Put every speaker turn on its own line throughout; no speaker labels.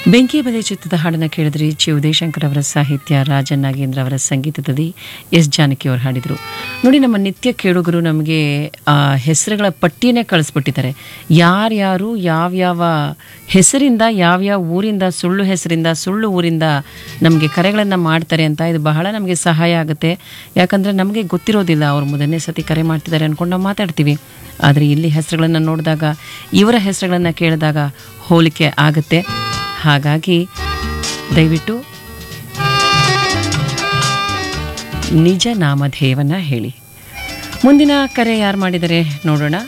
ಬೆಂಕಿ ಬಲೆ ಚಿತ್ರದ ಹಾಡನ್ನು ಕೇಳಿದ್ರಿ ಚಿ ಉದಯಶಂಕರ್ ಅವರ ಸಾಹಿತ್ಯ ರಾಜನ್ ನಾಗೇಂದ್ರ ಅವರ ಸಂಗೀತದಲ್ಲಿ ಎಸ್ ಜಾನಕಿ ಅವರು ಹಾಡಿದರು ನೋಡಿ ನಮ್ಮ ನಿತ್ಯ ಕೇಳುಗರು ನಮಗೆ ಆ ಹೆಸರುಗಳ ಪಟ್ಟಿಯನ್ನೇ ಕಳಿಸ್ಬಿಟ್ಟಿದ್ದಾರೆ ಯಾರ್ಯಾರು ಯಾವ್ಯಾವ ಹೆಸರಿಂದ ಯಾವ್ಯಾವ ಊರಿಂದ ಸುಳ್ಳು ಹೆಸರಿಂದ ಸುಳ್ಳು ಊರಿಂದ ನಮಗೆ ಕರೆಗಳನ್ನು ಮಾಡ್ತಾರೆ ಅಂತ ಇದು ಬಹಳ ನಮಗೆ ಸಹಾಯ ಆಗುತ್ತೆ ಯಾಕಂದರೆ ನಮಗೆ ಗೊತ್ತಿರೋದಿಲ್ಲ ಅವ್ರು ಮೊದಲನೇ ಸತಿ ಕರೆ ಮಾಡ್ತಿದ್ದಾರೆ ಅಂದ್ಕೊಂಡು ನಾವು ಮಾತಾಡ್ತೀವಿ ಆದರೆ ಇಲ್ಲಿ ಹೆಸರುಗಳನ್ನು ನೋಡಿದಾಗ ಇವರ ಹೆಸರುಗಳನ್ನು ಕೇಳಿದಾಗ ಹೋಲಿಕೆ ಆಗುತ್ತೆ ಹಾಗಾಗಿ ದಯವಿಟ್ಟು ನಿಜ ನಾಮಧೇಯವನ್ನ ಹೇಳಿ ಮುಂದಿನ ಕರೆ ಯಾರು ಮಾಡಿದರೆ ನೋಡೋಣ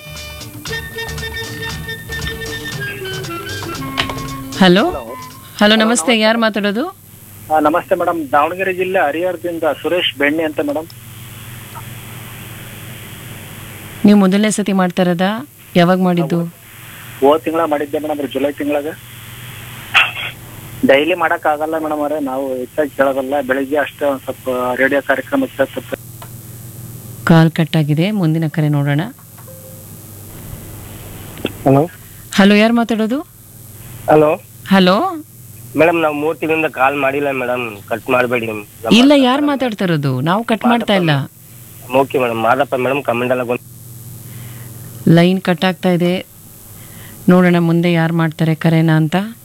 ಹಲೋ ಹಲೋ ನಮಸ್ತೆ ಯಾರು ಮಾತಾಡೋದು
ಆ, ನಮಸ್ತೆ ಮೇಡಮ್ ದಾವಣಗೆರೆ ಜಿಲ್ಲೆ ಹರಿಹರದಿಂದ ಸುರೇಶ್ ಬೆಣ್ಣೆ ಅಂತ ಮೇಡಮ್
ನೀವು ಮೊದಲನೇ ಸತಿ ಮಾಡ್ತಾ ಇರೋದಾ ಯಾವಾಗ ಮಾಡಿದ್ದು
ಹೋದ ತಿಂಗಳ ಮಾಡಿದ್ದೆ ಮೇಡಮ್ ಜುಲೈ ತಿಂಗಳಾಗ ಡೈಲಿ ಮಾಡಕ್ ಆಗಲ್ಲ ಮೇಡಮ್ ಅವರೇ ನಾವು ಹೆಚ್ಚಾಗಿ ಕೇಳೋದಲ್ಲ ಬೆಳಿಗ್ಗೆ ಅಷ್ಟೇ ಒಂದ್ ಸ್ವಲ್ಪ ರೇಡಿಯೋ ಕಾರ್ಯಕ್ರಮ ಕೇಳ್ತಿರ್ತೀವಿ.
ಕಾಲ್ ಕಟ್ಟಾಗಿದೆ ಮುಂದಿನ ಕರೆ ನೋಡೋಣ
ಹಲೋ
ಹಲೋ ಯಾರು ಮಾತಾಡೋದು
ಹಲೋ
ಹಲೋ
ಮೇಡಮ್ ನಾವು ಮೂರ್ ತಿಂಗಳಿಂದ ಕಾಲ್ ಮಾಡಿಲ್ಲ ಮೇಡಮ್ ಕಟ್ ಮಾಡಬೇಡಿ
ಇಲ್ಲ ಯಾರು ಮಾತಾಡ್ತಾ ಇರೋದು ನಾವು ಕಟ್ ಮಾಡ್ತಾ ಇಲ್ಲ
okay madam Madappa madam comment ಎಲ್ಲ ಬಂದು
ಲೈನ್ ಕಟ್ ಆಗ್ತಾ ಇದೆ ನೋಡೋಣ ಮುಂದೆ ಯಾರು ಮಾಡ್ತಾರೆ ಕರೆನಾ ಅಂತ